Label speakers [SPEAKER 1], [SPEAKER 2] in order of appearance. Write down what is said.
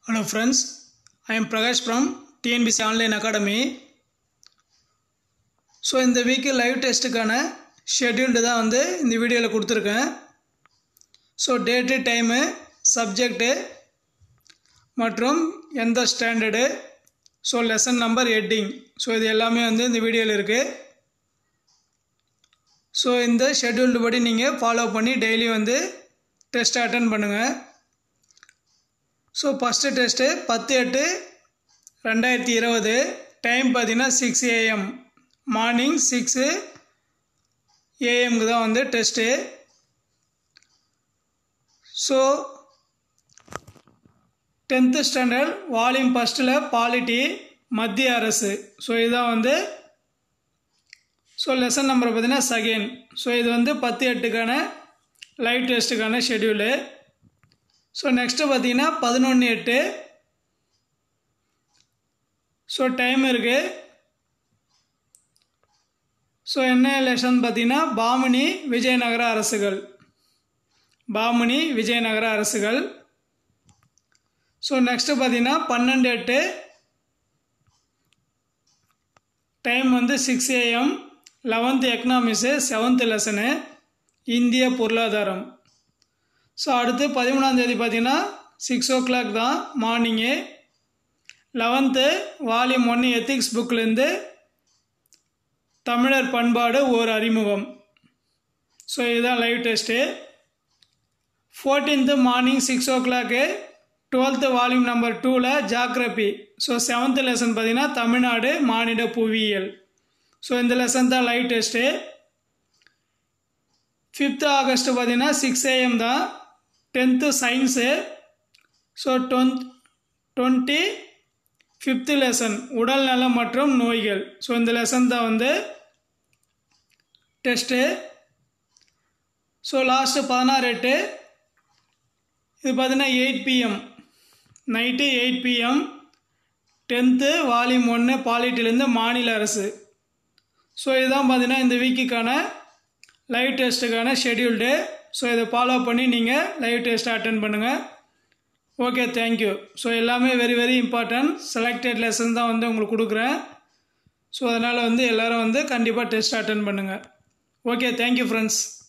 [SPEAKER 1] Hello friends, I am Prakash from TNBC Online Academy. So இந்த week live டெஸ்ட்டுக்கான scheduled தான் வந்து இந்த வீடியோவில் கொடுத்துருக்கேன் ஸோ டேட்டு டைமு சப்ஜெக்டு மற்றும் எந்த standard so lesson number heading so இது எல்லாமே வந்து இந்த வீடியோவில் இருக்குது ஸோ இந்த ஷெட்யூல்டு படி நீங்கள் ஃபாலோ பண்ணி டெய்லி வந்து டெஸ்ட் அட்டன் பண்ணுங்கள் ஸோ ஃபஸ்ட்டு டெஸ்ட்டு பத்து எட்டு ரெண்டாயிரத்தி இருபது டைம் பார்த்தீங்கன்னா சிக்ஸ் ஏஎம் மார்னிங் சிக்ஸு ஏஎம்க்கு தான் வந்து test so tenth standard volume ஃபஸ்ட்டில் பாலிட்டி மத்திய அரசு ஸோ இதுதான் வந்து ஸோ லெசன் நம்பர் பார்த்தீங்கன்னா செகண்ட் ஸோ இது வந்து பத்து எட்டுக்கான லைவ் டெஸ்ட்டுக்கான ஷெடியூலு ஸோ நெக்ஸ்ட்டு பார்த்தீங்கன்னா பதினொன்று எட்டு ஸோ டைம் இருக்குது ஸோ என்ன லெசன் பார்த்தீங்கன்னா பாமினி விஜயநகர அரசுகள் பாமினி விஜயநகர அரசுகள் ஸோ நெக்ஸ்ட்டு பார்த்தீங்கன்னா பன்னெண்டு எட்டு டைம் வந்து six AM eleventh economics seventh lesson இந்திய பொருளாதாரம் ஸோ அடுத்து பதிமூணாந்தேதி பார்த்தீங்கன்னா சிக்ஸ் ஓ கிளாக் தான் மார்னிங்கு லெவன்த்து வால்யூம் ஒன்று எத்திக்ஸ் புக்லேருந்து தமிழர் பண்பாடு ஓர் அறிமுகம் ஸோ இதுதான் live test fourteenth morning six o'clock twelfth volume number டூவில் ஜாக்ரபி ஸோ செவன்த்து லெசன் பார்த்தீங்கன்னா தமிழ்நாடு மானிட புவியியல் ஸோ இந்த லெசன் தான் லைவ் டெஸ்ட்டு ஃபிஃப்த்து ஆகஸ்ட் பார்த்தீங்கன்னா சிக்ஸ் ஏஎம் தான் டென்த்து சயின்ஸு ஸோ டொன் டுவெண்ட்டி ஃபிஃப்த்து லெசன் உடல் நலம் மற்றும் நோய்கள் ஸோ இந்த லெசன் தான் வந்து டெஸ்ட்டு ஸோ லாஸ்ட்டு பதினாறு எட்டு இது பார்த்தீங்கன்னா eight PM night eight PM tenth volume ஒன்று பாலிட்டிலேருந்து மாநில அரசு ஸோ இதுதான் பார்த்தீங்கன்னா இந்த வீக்குக்கான லைவ் டெஸ்ட்டுக்கான ஷெடியூல்டு ஸோ இதை ஃபாலோ பண்ணி நீங்கள் லைவ் டெஸ்ட் அட்டன் பண்ணுங்கள் ஓகே தேங்க்யூ ஸோ எல்லாமே very very important selected lesson தான் வந்து உங்களுக்கு கொடுக்குறேன் ஸோ அதனால் வந்து எல்லோரும் வந்து கண்டிப்பாக டெஸ்ட் அட்டன் பண்ணுங்கள் ஓகே தேங்க்யூ ஃப்ரெண்ட்ஸ்